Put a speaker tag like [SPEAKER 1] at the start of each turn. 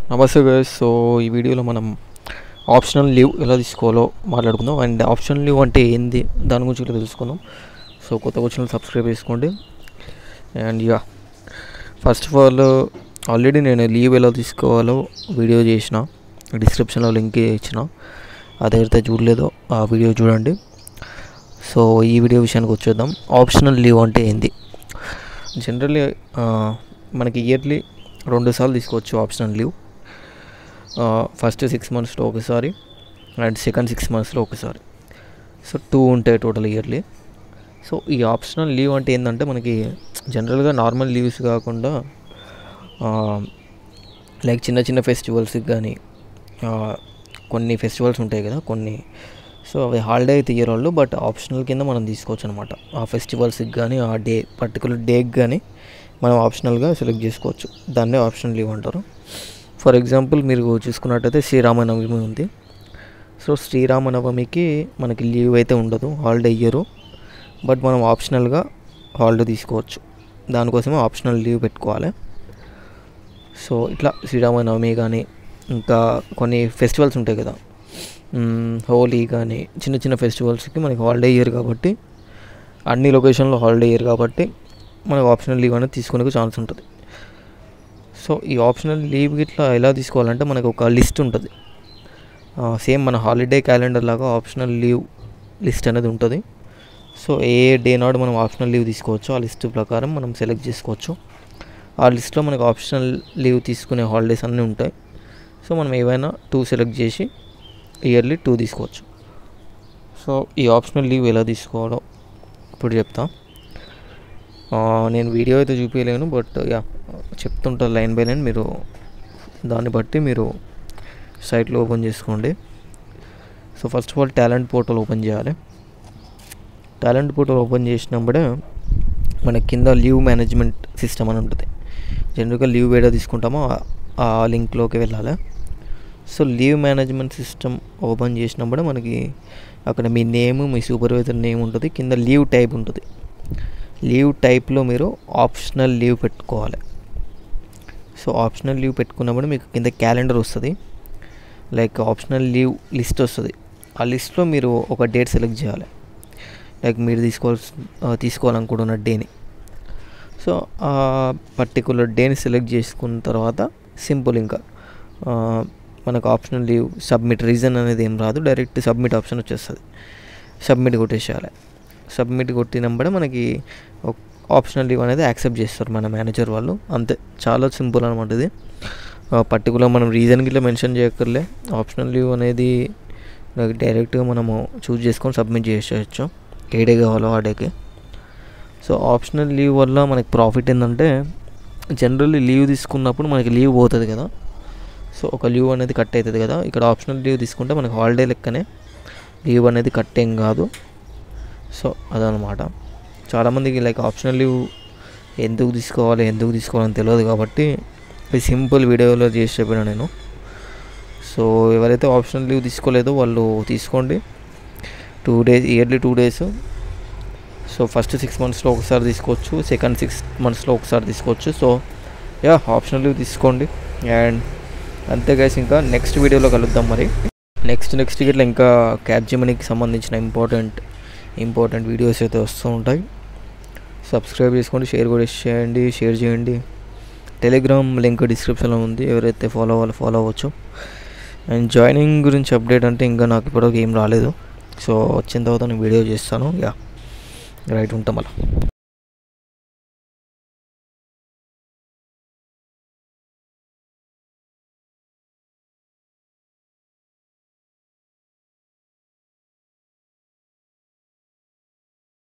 [SPEAKER 1] నమస్తే guys so ఈ వీడియోలో మనం ఆప్షనల్ లీవ్ ఎలా తీసుకోవాలో మాట్లాడుకుందాం అండ్ ఆప్షనల్ లీవ్ అంటే ఏంది దాని గురించి కూడా తెలుసుకుందాం సో కొత్త వచ్చిన సబ్స్క్రైబ్ చేసుకోండి and yeah first of all already నేను లీవ్ ఎలా తీసుకోవాలో వీడియో చేసిన డిస్క్రిప్షన్లో లింక్ ఇచ్చిన అదైతే చూడలేదో ఆ వీడియో చూడండి సో ఈ వీడియో విషయానికి వచ్చేద్దాం ఆప్షనల్ లీవ్ అంటే ఏంది జనరల్లీ మనకి ఇయర్లీ రెండు సార్లు తీసుకోవచ్చు ఆప్షనల్ లీవ్ ఫస్ట్ సిక్స్ మంత్స్లో ఒకసారి అండ్ సెకండ్ సిక్స్ మంత్స్లో ఒకసారి సో టూ ఉంటాయి టోటల్ ఇయర్లీ సో ఈ ఆప్షనల్ లీవ్ అంటే ఏంటంటే మనకి జనరల్గా నార్మల్ లీవ్స్ కాకుండా లైక్ చిన్న చిన్న ఫెస్టివల్స్కి కానీ కొన్ని ఫెస్టివల్స్ ఉంటాయి కదా కొన్ని సో అవి హాలిడే అయితే ఇయ్యరు వాళ్ళు బట్ ఆప్షనల్ కింద మనం తీసుకోవచ్చు అనమాట ఆ ఫెస్టివల్స్కి కానీ ఆ డే పర్టికులర్ డేకి కానీ మనం ఆప్షనల్గా సెలెక్ట్ చేసుకోవచ్చు దాన్నే ఆప్షనల్ లీవ్ అంటారు ఫర్ ఎగ్జాంపుల్ మీరు చూసుకున్నట్టయితే శ్రీరామనవమి ఉంది సో శ్రీరామనవమికి మనకి లీవ్ అయితే ఉండదు హాలిడే ఇయ్యరు బట్ మనం ఆప్షనల్గా హాలిడే తీసుకోవచ్చు దానికోసమే ఆప్షనల్ లీవ్ పెట్టుకోవాలి సో ఇట్లా శ్రీరామనవమి కానీ ఇంకా కొన్ని ఫెస్టివల్స్ ఉంటాయి కదా హోలీ కానీ చిన్న చిన్న ఫెస్టివల్స్కి మనకి హాలిడే ఇయర్ కాబట్టి అన్ని లొకేషన్లో హాలిడే ఇయర్ కాబట్టి మనకు ఆప్షనల్ లీవ్ అనేది తీసుకునే ఛాన్స్ ఉంటుంది సో ఈ ఆప్షనల్ లీవ్ ఇట్లా ఎలా తీసుకోవాలంటే మనకు ఒక లిస్ట్ ఉంటుంది సేమ్ మన హాలిడే క్యాలెండర్ లాగా ఆప్షనల్ లీవ్ లిస్ట్ అనేది ఉంటుంది సో ఏ డే నాడు మనం ఆప్షనల్ లీవ్ తీసుకోవచ్చు ఆ లిస్ట్ ప్రకారం మనం సెలెక్ట్ చేసుకోవచ్చు ఆ లిస్ట్లో మనకు ఆప్షనల్ లీవ్ తీసుకునే హాలిడేస్ అన్నీ ఉంటాయి సో మనం ఏవైనా టూ సెలెక్ట్ చేసి ఇయర్లీ టూ తీసుకోవచ్చు సో ఈ ఆప్షనల్ లీవ్ ఎలా తీసుకోవాలో ఇప్పుడు చెప్తా నేను వీడియో అయితే చూపించలేను బట్ యా చెప్తుంటా లైన్ బై లైన్ మీరు దాన్ని బట్టి మీరు సైట్లో ఓపెన్ చేసుకోండి so first of all talent portal open చేయాలి టాలెంట్ పోర్టల్ ఓపెన్ చేసినప్పుడే మన కింద లీవ్ మేనేజ్మెంట్ సిస్టమ్ అని ఉంటుంది జనరల్గా లీవ్ ఏడా తీసుకుంటామో ఆ లింక్లోకి వెళ్ళాలి so leave management system open చేసినప్పుడు మనకి అక్కడ మీ నేమ్ మీ సూపర్వైజర్ నేమ్ ఉంటుంది కింద లీవ్ టైప్ ఉంటుంది లీవ్ టైప్లో మీరు ఆప్షనల్ లీవ్ పెట్టుకోవాలి సో ఆప్షనల్ లీవ్ పెట్టుకున్నప్పుడు మీకు కింద క్యాలెండర్ వస్తుంది లైక్ ఆప్షనల్ లీవ్ లిస్ట్ వస్తుంది ఆ లిస్ట్లో మీరు ఒక డేట్ సెలెక్ట్ చేయాలి లైక్ మీరు తీసుకోవాల్సి తీసుకోవాలనుకుంటున్న డేని సో ఆ పర్టికులర్ డేని సెలెక్ట్ చేసుకున్న తర్వాత సింపుల్ ఇంకా మనకు ఆప్షనల్ లీవ్ సబ్మిట్ రీజన్ అనేది ఏం రాదు డైరెక్ట్ సబ్మిట్ ఆప్షన్ వచ్చేస్తుంది సబ్మిట్ కొట్టేసేయాలి సబ్మిట్ కొట్టినప్పుడే మనకి ఆప్షనల్ లీవ్ అనేది యాక్సెప్ట్ చేస్తారు మన మేనేజర్ వాళ్ళు అంతే చాలా సింపుల్ అనమాట ఇది పర్టికులర్ మనం రీజన్ గిట్లా మెన్షన్ చేయక్కర్లే ఆప్షనల్ లీవ్ అనేది డైరెక్ట్గా మనము చూస్ చేసుకొని సబ్మిట్ చేసేయచ్చు ఏ డే కావాలో ఆ డేకి సో ఆప్షనల్ లీవ్ వల్ల మనకి ప్రాఫిట్ ఏంటంటే జనరల్లీ లీవ్ తీసుకున్నప్పుడు మనకి లీవ్ పోతుంది కదా సో ఒక లీవ్ అనేది కట్ అవుతుంది కదా ఇక్కడ ఆప్షనల్ లీవ్ తీసుకుంటే మనకి హాలిడే లెక్కనే లీవ్ అనేది కట్ ఏం కాదు సో అదనమాట చాలామందికి లైక్ ఆప్షనల్ లీవ్ ఎందుకు తీసుకోవాలి ఎందుకు తీసుకోవాలని తెలియదు కాబట్టి సింపుల్ వీడియోలో చేసి చెప్పిన నేను సో ఎవరైతే ఆప్షనల్ లీవ్ తీసుకోలేదో వాళ్ళు తీసుకోండి two days yearly two days so first six మంత్స్లో ఒకసారి తీసుకోవచ్చు సెకండ్ సిక్స్ మంత్స్లో ఒకసారి తీసుకోవచ్చు సో యా ఆప్షనల్ లీవ్ తీసుకోండి అండ్ అంతే గైస్ ఇంకా నెక్స్ట్ వీడియోలో కలుద్దాం మరి నెక్స్ట్ నెక్స్ట్ ఇట్లా ఇంకా క్యాబ్ జిమనీకి సంబంధించిన ఇంపార్టెంట్ ఇంపార్టెంట్ వీడియోస్ అయితే వస్తూ ఉంటాయి సబ్స్క్రైబ్ చేసుకోండి షేర్ కూడా చేయండి షేర్ చేయండి టెలిగ్రామ్ లింక్ డిస్క్రిప్షన్లో ఉంది ఎవరైతే ఫాలో అవ్వాలో ఫాలో అవ్వచ్చు అండ్ జాయినింగ్ గురించి అప్డేట్ అంటే ఇంకా నాకు ఇప్పటివరకు ఏం రాలేదు సో వచ్చిన తర్వాత నేను వీడియో చేస్తాను యా రైట్ ఉంటాం అలా